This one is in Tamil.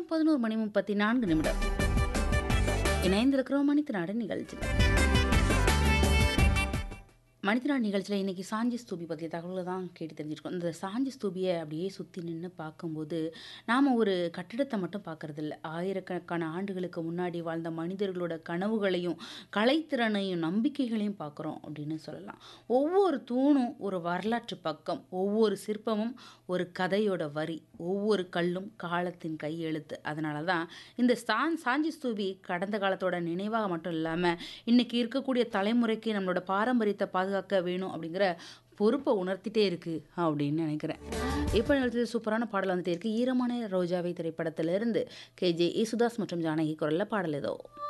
பதினோரு மணி முப்பத்தி நான்கு நிமிடம் இணைந்திருக்கிறோம் மணித்தினாடு நிகழ்ச்சியில் மனிதநாள் நிகழ்ச்சியில் இன்றைக்கி சாஞ்சி ஸ்தூபி பற்றிய தகவல்களை தான் கேட்டு தெரிஞ்சிருக்கோம் இந்த சாஞ்சி ஸ்தூபியை அப்படியே சுற்றி நின்று பார்க்கும்போது நாம் ஒரு கட்டிடத்தை மட்டும் பார்க்கறதில்ல ஆயிரக்கணக்கான ஆண்டுகளுக்கு முன்னாடி வாழ்ந்த மனிதர்களோட கனவுகளையும் கலைத்திறனையும் நம்பிக்கைகளையும் பார்க்குறோம் அப்படின்னு சொல்லலாம் ஒவ்வொரு தூணும் ஒரு வரலாற்று பக்கம் ஒவ்வொரு சிற்பமும் ஒரு கதையோட வரி ஒவ்வொரு கல்லும் காலத்தின் கையெழுத்து அதனால தான் இந்த சான் சாஞ்சி ஸ்தூபி கடந்த காலத்தோட நினைவாக மட்டும் இல்லாமல் இன்றைக்கி இருக்கக்கூடிய தலைமுறைக்கு நம்மளோட பாரம்பரியத்தை பாதுகாக்க வேணும் அப்படிங்கிற பொறுப்பை உணர்த்திட்டே இருக்கு அப்படின்னு நினைக்கிறேன் இப்போ நிகழ்ச்சி சூப்பரான பாடல் வந்துட்டே இருக்கு ஈரமான ரோஜாவை திரைப்படத்திலிருந்து கே ஜே யேசுதாஸ் மற்றும் ஜானகி குரல்ல பாடல் ஏதோ